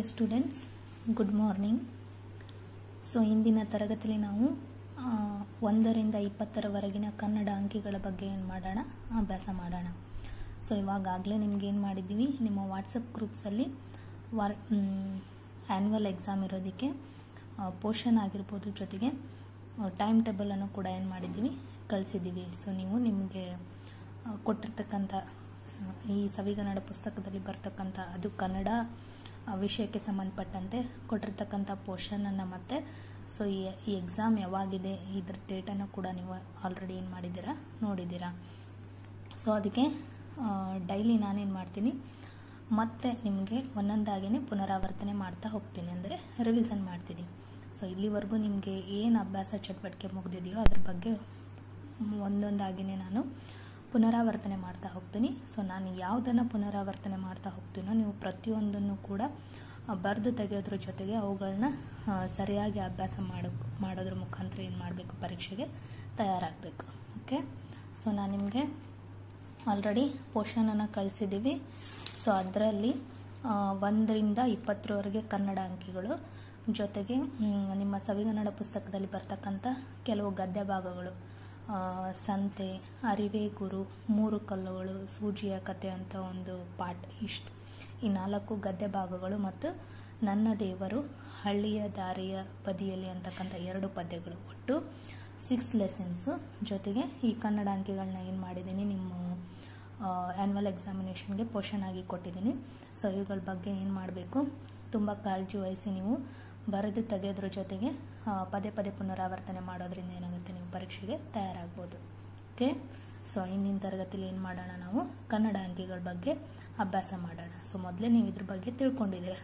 dear students good morning so ಇಂದಿನ ತರಗತಿಯಲ್ಲಿ ನಾವು ಆ, ಒಂದರಿಂದ ಇಪ್ಪತ್ತರವರೆಗಿನ ಕನ್ನಡ ಅಂಕಿಗಳ ಬಗ್ಗೆ ಏನು ಮಾಡೋಣ ಅಭ್ಯಾಸ ಮಾಡೋಣ ಸೊ ಇವಾಗಲೇ ನಿಮ್ಗೆ ಏನು ಮಾಡಿದ್ದೀವಿ ನಿಮ್ಮ ವಾಟ್ಸಪ್ ಗ್ರೂಪ್ಸಲ್ಲಿ ವಾರ್ ಆ್ಯನ್ಯುವಲ್ ಎಕ್ಸಾಮ್ ಇರೋದಕ್ಕೆ ಪೋರ್ಷನ್ ಆಗಿರ್ಬೋದು ಜೊತೆಗೆ ಟೈಮ್ ಟೇಬಲನ್ನು ಕೂಡ ಏನು ಮಾಡಿದ್ದೀವಿ ಕಳಿಸಿದ್ದೀವಿ ಸೊ ನೀವು ನಿಮಗೆ ಆ, ಕೊಟ್ಟಿರ್ತಕ್ಕಂಥ ಸ- ಈ ಸವಿಗನ್ನಡ ಪುಸ್ತಕದಲ್ಲಿ ಬರ್ತಕ್ಕಂಥ ಅದು ಕನ್ನಡ ಆ, ವಿಷಯಕ್ಕೆ ಸಂಬಂಧಪಟ್ಟಂತೆ ಕೊಟ್ಟಿರ್ತಕ್ಕಂಥ ಪೋರ್ಷನನ್ನು ಮತ್ತೆ ಸೊ ಈ ಈ ಎಕ್ಸಾಮ್ ಯಾವಾಗಿದೆ ಇದ್ರ ಡೇಟನ್ನು ಕೂಡ ನೀವು ಆಲ್ರೆಡಿ ಏನು ಮಾಡಿದ್ದೀರಾ ನೋಡಿದ್ದೀರಾ ಸೊ ಅದಕ್ಕೆ ಡೈಲಿ ನಾನೇನು ಮಾಡ್ತೀನಿ ಮತ್ತೆ ನಿಮಗೆ ಒಂದೊಂದಾಗಿನೇ ಪುನರಾವರ್ತನೆ ಮಾಡ್ತಾ ಹೋಗ್ತೀನಿ ಅಂದರೆ ರಿವಿಸನ್ ಮಾಡ್ತೀನಿ ಸೊ ಇಲ್ಲಿವರೆಗೂ ನಿಮಗೆ ಏನು ಅಭ್ಯಾಸ ಚಟುವಟಿಕೆ ಮುಗಿದಿದೆಯೋ ಅದ್ರ ಬಗ್ಗೆ ಒಂದೊಂದಾಗಿನೇ ನಾನು ಪುನರಾವರ್ತನೆ ಮಾಡ್ತಾ ಹೋಗ್ತೀನಿ ಸೊ ನಾನು ಯಾವುದನ್ನು ಪುನರಾವರ್ತನೆ ಮಾಡ್ತಾ ಹೋಗ್ತೀನೋ ನೀವು ಪ್ರತಿಯೊಂದನ್ನು ಕೂಡ ಬರೆದು ತೆಗೆಯೋದ್ರ ಜೊತೆಗೆ ಅವುಗಳನ್ನ ಆ, ಸರಿಯಾಗಿ ಅಭ್ಯಾಸ ಮಾಡೋ ಮಾಡೋದ್ರ ಮುಖಾಂತರ ಏನು ಮಾಡಬೇಕು ಪರೀಕ್ಷೆಗೆ ತಯಾರಾಗಬೇಕು ಓಕೆ ಸೊ ನಾನು ನಿಮಗೆ ಆಲ್ರೆಡಿ ಪೋಷನನ್ನು ಕಳಿಸಿದ್ದೀವಿ ಸೊ ಅದರಲ್ಲಿ ಒಂದರಿಂದ ಇಪ್ಪತ್ತರವರೆಗೆ ಕನ್ನಡ ಅಂಕಿಗಳು ಜೊತೆಗೆ ಮ್, ನಿಮ್ಮ ಸವಿಗನ್ನಡ ಪುಸ್ತಕದಲ್ಲಿ ಬರ್ತಕ್ಕಂಥ ಕೆಲವು ಗದ್ಯ ಭಾಗಗಳು ಆ, ಸಂತೆ ಅರಿವೆ ಗುರು ಮೂರು ಕಲ್ಲುಗಳು ಸೂಜಿಯ ಕತೆ ಅಂತ ಒಂದು ಪಾಠ ಇಷ್ಟು ಈ ನಾಲ್ಕು ಗದ್ಯ ಭಾಗಗಳು ಮತ್ತು ನನ್ನ ದೇವರು ಹಳ್ಳಿಯ ದಾರಿಯ ಬದಿಯಲ್ಲಿ ಅಂತಕ್ಕಂಥ ಎರಡು ಪದ್ಯಗಳು ಒಟ್ಟು ಸಿಕ್ಸ್ ಲೆಸನ್ಸು ಜೊತೆಗೆ ಈ ಕನ್ನಡ ಅಂಕಿಗಳನ್ನ ಏನು ಮಾಡಿದ್ದೀನಿ ನಿಮ್ಮ ಆ್ಯನ್ಯುವಲ್ ಎಕ್ಸಾಮಿನೇಷನ್ಗೆ ಪೋಷನ್ ಆಗಿ ಕೊಟ್ಟಿದ್ದೀನಿ ಸೊ ಇವುಗಳ ಬಗ್ಗೆ ಏನು ಮಾಡಬೇಕು ತುಂಬ ಕಾಳಜಿ ವಹಿಸಿ ನೀವು ಬರೆದು ತೆಗೆಯೋದ್ರ ಜೊತೆಗೆ ಆ, ಪದೇ ಪದೇ ಪುನರಾವರ್ತನೆ ಮಾಡೋದ್ರಿಂದ ಏನಾಗುತ್ತೆ ನೀವು ಪರೀಕ್ಷೆಗೆ ತಯಾರಾಗ್ಬೋದು ಓಕೆ ಸೊ ಇಂದಿನ ತರಗತಿಲಿ ಏನು ಮಾಡೋಣ ನಾವು ಕನ್ನಡ ಅಂಕಿಗಳ ಬಗ್ಗೆ ಅಭ್ಯಾಸ ಮಾಡೋಣ ಸೊ ಮೊದಲೇ ನೀವು ಇದ್ರ ಬಗ್ಗೆ ತಿಳ್ಕೊಂಡಿದ್ದೀರ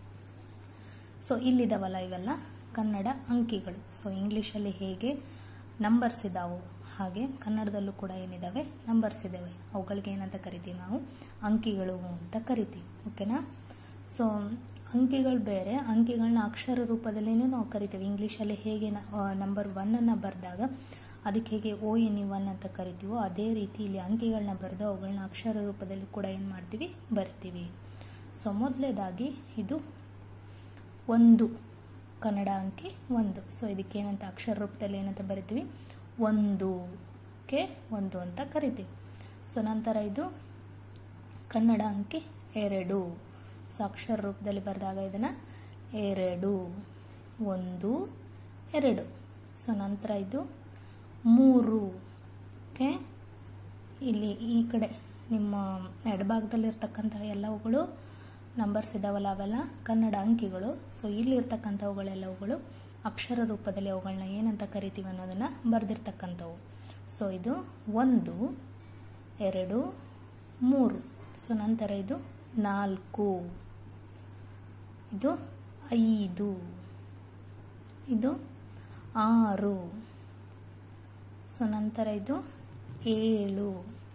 ಸೊ ಇಲ್ಲಿದಾವಲ್ಲ ಇವೆಲ್ಲ ಕನ್ನಡ ಅಂಕಿಗಳು ಸೊ ಇಂಗ್ಲೀಷಲ್ಲಿ ಹೇಗೆ ನಂಬರ್ಸ್ ಇದಾವು ಹಾಗೆ ಕನ್ನಡದಲ್ಲೂ ಕೂಡ ಏನಿದಾವೆ ನಂಬರ್ಸ್ ಇದ್ದಾವೆ ಅವುಗಳಿಗೆ ಏನಂತ ಕರಿತೀವಿ ನಾವು ಅಂಕಿಗಳು ಅಂತ ಕರಿತೀವಿ ಓಕೆನಾ ಸೊ ಅಂಕಿಗಳು ಬೇರೆ ಅಂಕಿಗಳನ್ನ ಅಕ್ಷರ ರೂಪದಲ್ಲಿನೂ ನಾವು ಕರಿತೀವಿ ಇಂಗ್ಲೀಷಲ್ಲಿ ಹೇಗೆ ನಂಬರ್ ಒನ್ನನ್ನು ಬರೆದಾಗ ಅದಕ್ಕೆ ಹೇಗೆ ಓ ಎನ್ ಇ ಒನ್ ಅಂತ ಕರಿತೀವೋ ಅದೇ ರೀತಿ ಇಲ್ಲಿ ಅಂಕಿಗಳನ್ನ ಬರೆದು ಅವುಗಳನ್ನ ಅಕ್ಷರ ರೂಪದಲ್ಲಿ ಕೂಡ ಏನು ಮಾಡ್ತೀವಿ ಬರ್ತೀವಿ ಸೊ ಮೊದಲೇದಾಗಿ ಇದು ಒಂದು ಕನ್ನಡ ಅಂಕಿ ಒಂದು ಸೊ ಇದಕ್ಕೆ ಏನಂತ ಅಕ್ಷರ ರೂಪದಲ್ಲಿ ಏನಂತ ಬರಿತೀವಿ ಒಂದು ಕೆ ಒಂದು ಅಂತ ಕರಿತೀವಿ ಸೊ ನಂತರ ಇದು ಕನ್ನಡ ಅಂಕಿ ಎರಡು ಸೊ ಅಕ್ಷರ ರೂಪದಲ್ಲಿ ಬರೆದಾಗ ಇದನ್ನು ಎರಡು ಒಂದು ಎರಡು ಸೊ ನಂತರ ಇದು ಮೂರು ಓಕೆ ಇಲ್ಲಿ ಈ ಕಡೆ ನಿಮ್ಮ ಎಡಭಾಗದಲ್ಲಿರ್ತಕ್ಕಂತಹ ಎಲ್ಲವುಗಳು ನಂಬರ್ಸ್ ಇದಾವಲ್ಲ ಅವೆಲ್ಲ ಕನ್ನಡ ಅಂಕಿಗಳು ಸೊ ಇಲ್ಲಿರ್ತಕ್ಕಂಥವುಗಳೆಲ್ಲವುಗಳು ಅಕ್ಷರ ರೂಪದಲ್ಲಿ ಅವುಗಳನ್ನ ಏನಂತ ಕರಿತೀವಿ ಅನ್ನೋದನ್ನು ಬರೆದಿರ್ತಕ್ಕಂಥವು ಸೊ ಇದು ಒಂದು ಎರಡು ಮೂರು ಸೊ ನಂತರ ಇದು ನಾಲ್ಕು ಇದು ಐದು ಇದು ಆರು ಸೊ ನಂತರ ಇದು ಏಳು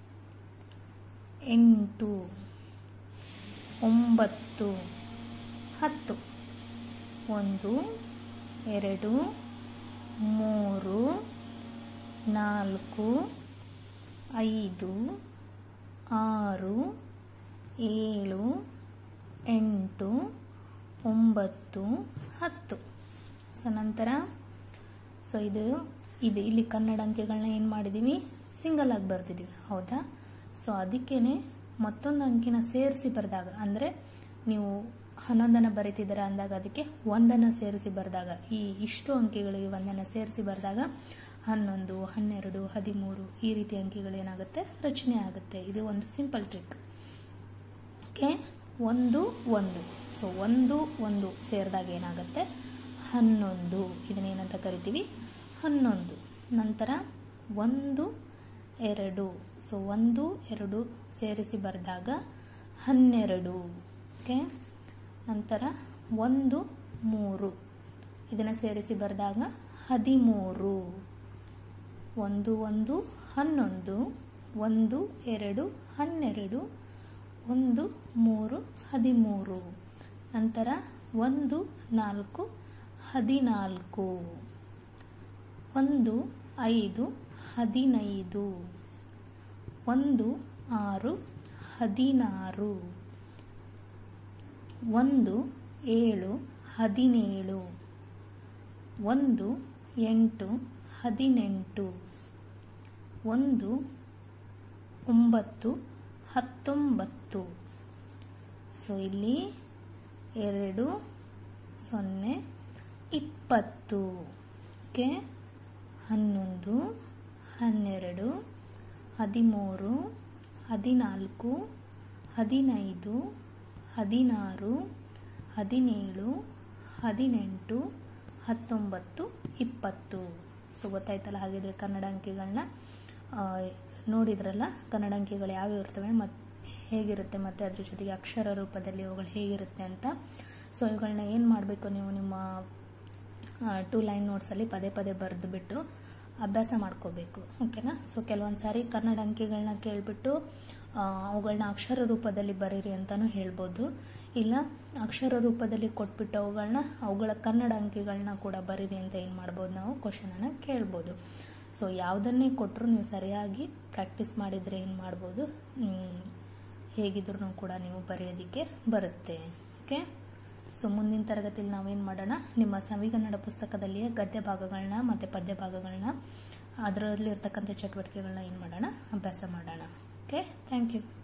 ಎಂಟು ಒಂಬತ್ತು ಹತ್ತು ಒಂದು ಎರಡು ಮೂರು ನಾಲ್ಕು ಐದು ಆರು ಏಳು ಎಂಟು ಒಂಬತ್ತು ಹತ್ತು ಸೊ ನಂತರ ಸೊ ಇದು ಇದು ಇಲ್ಲಿ ಕನ್ನಡ ಅಂಕೆಗಳನ್ನ ಏನು ಮಾಡಿದ್ದೀವಿ ಸಿಂಗಲ್ ಆಗಿ ಬರ್ತಿದ್ದೀವಿ ಹೌದಾ ಸೊ ಅದಕ್ಕೇನೆ ಮತ್ತೊಂದು ಅಂಕಿನ ಸೇರಿಸಿ ಬರೆದಾಗ ಅಂದರೆ ನೀವು ಹನ್ನೊಂದನ್ನು ಬರೀತಿದ್ದೀರಾ ಅಂದಾಗ ಅದಕ್ಕೆ ಒಂದನ್ನು ಸೇರಿಸಿ ಬರೆದಾಗ ಈ ಇಷ್ಟು ಅಂಕಿಗಳಿಗೆ ಒಂದನ್ನು ಸೇರಿಸಿ ಬರೆದಾಗ ಹನ್ನೊಂದು ಹನ್ನೆರಡು ಹದಿಮೂರು ಈ ರೀತಿ ಅಂಕಿಗಳು ಏನಾಗುತ್ತೆ ರಚನೆ ಆಗುತ್ತೆ ಇದು ಒಂದು ಸಿಂಪಲ್ ಟ್ರಿಕ್ ಓಕೆ ಒಂದು ಒಂದು ಸೊ ಒಂದು ಒಂದು ಸೇರಿದಾಗ ಏನಾಗುತ್ತೆ ಹನ್ನೊಂದು ಇದನ್ನೇನಂತ ಕರಿತೀವಿ ಹನ್ನೊಂದು ನಂತರ ಒಂದು ಎರಡು ಸೊ ಒಂದು ಎರಡು ಸೇರಿಸಿ ಬರೆದಾಗ ಹನ್ನೆರಡು ಓಕೆ ನಂತರ ಒಂದು ಮೂರು ಇದನ್ನು ಸೇರಿಸಿ ಬರೆದಾಗ ಹದಿಮೂರು ಒಂದು ಒಂದು ಹನ್ನೊಂದು ಒಂದು ಎರಡು ಹನ್ನೆರಡು ಒಂದು ಮೂರು ಹದಿಮೂರು ನಂತರ ಒಂದು ನಾಲ್ಕು ಹದಿನಾಲ್ಕು ಒಂದು ಐದು ಹದಿನೈದು ಒಂದು ಆರು ಹದಿನಾರು ಒಂದು ಏಳು ಹದಿನೇಳು ಒಂದು ಎಂಟು ಹದಿನೆಂಟು ಒಂದು ಒಂಬತ್ತು ಹತ್ತೊಂಬತ್ತು ಸೊ ಇಲ್ಲಿ ಎರಡು ಸೊನ್ನೆ ಇಪ್ಪತ್ತು ಓಕೆ ಹನ್ನೊಂದು ಹನ್ನೆರಡು ಹದಿಮೂರು ಹದಿನಾಲ್ಕು ಹದಿನೈದು ಹದಿನಾರು ಹದಿನೇಳು ಹದಿನೆಂಟು ಹತ್ತೊಂಬತ್ತು ಇಪ್ಪತ್ತು ಸೊ ಗೊತ್ತಾಯ್ತಲ್ಲ ಹಾಗಿದ್ರೆ ಕನ್ನಡ ಅಂಕಿಗಳನ್ನ ನೋಡಿದ್ರಲ್ಲ ಕನ್ನಡ ಅಂಕಿಗಳು ಯಾವ್ಯಾವ ಇರ್ತವೆ ಮತ್ತು ಹೇಗಿರುತ್ತೆ ಮತ್ತು ಅದ್ರ ಜೊತೆಗೆ ಅಕ್ಷರ ರೂಪದಲ್ಲಿ ಅವುಗಳು ಹೇಗಿರುತ್ತೆ ಅಂತ ಸೊ ಇವುಗಳನ್ನ ಏನು ಮಾಡಬೇಕು ನೀವು ನಿಮ್ಮ ಟೂ ಲೈನ್ ನೋಟ್ಸಲ್ಲಿ ಪದೇ ಪದೇ ಬರೆದು ಬಿಟ್ಟು ಅಭ್ಯಾಸ ಮಾಡ್ಕೋಬೇಕು ಓಕೆನಾ ಸೊ ಕೆಲವೊಂದು ಸಾರಿ ಕನ್ನಡ ಅಂಕಿಗಳನ್ನ ಕೇಳಿಬಿಟ್ಟು ಅವುಗಳನ್ನ ಅಕ್ಷರ ರೂಪದಲ್ಲಿ ಬರೀರಿ ಅಂತಲೂ ಹೇಳ್ಬೋದು ಇಲ್ಲ ಅಕ್ಷರ ರೂಪದಲ್ಲಿ ಕೊಟ್ಬಿಟ್ಟು ಅವುಗಳನ್ನ ಅವುಗಳ ಕನ್ನಡ ಅಂಕಿಗಳನ್ನ ಕೂಡ ಬರೀರಿ ಅಂತ ಏನು ಮಾಡ್ಬೋದು ನಾವು ಕ್ವಶನನ್ನು ಕೇಳ್ಬೋದು ಸೊ ಯಾವುದನ್ನೇ ಕೊಟ್ಟರು ನೀವು ಸರಿಯಾಗಿ ಪ್ರಾಕ್ಟೀಸ್ ಮಾಡಿದರೆ ಏನು ಮಾಡ್ಬೋದು ಹೇಗಿದ್ರೂ ಕೂಡ ನೀವು ಬರೆಯೋದಕ್ಕೆ ಬರುತ್ತೆ ಓಕೆ ಸೊ ಮುಂದಿನ ತರಗತಿಯಲ್ಲಿ ನಾವೇನು ಮಾಡೋಣ ನಿಮ್ಮ ಸವಿಗನ್ನಡ ಪುಸ್ತಕದಲ್ಲಿಯ ಗದ್ಯ ಭಾಗಗಳನ್ನ ಮತ್ತು ಪದ್ಯ ಭಾಗಗಳನ್ನ ಅದರಲ್ಲಿ ಇರ್ತಕ್ಕಂಥ ಚಟುವಟಿಕೆಗಳನ್ನ ಏನು ಮಾಡೋಣ ಅಭ್ಯಾಸ ಮಾಡೋಣ ಓಕೆ ಥ್ಯಾಂಕ್ ಯು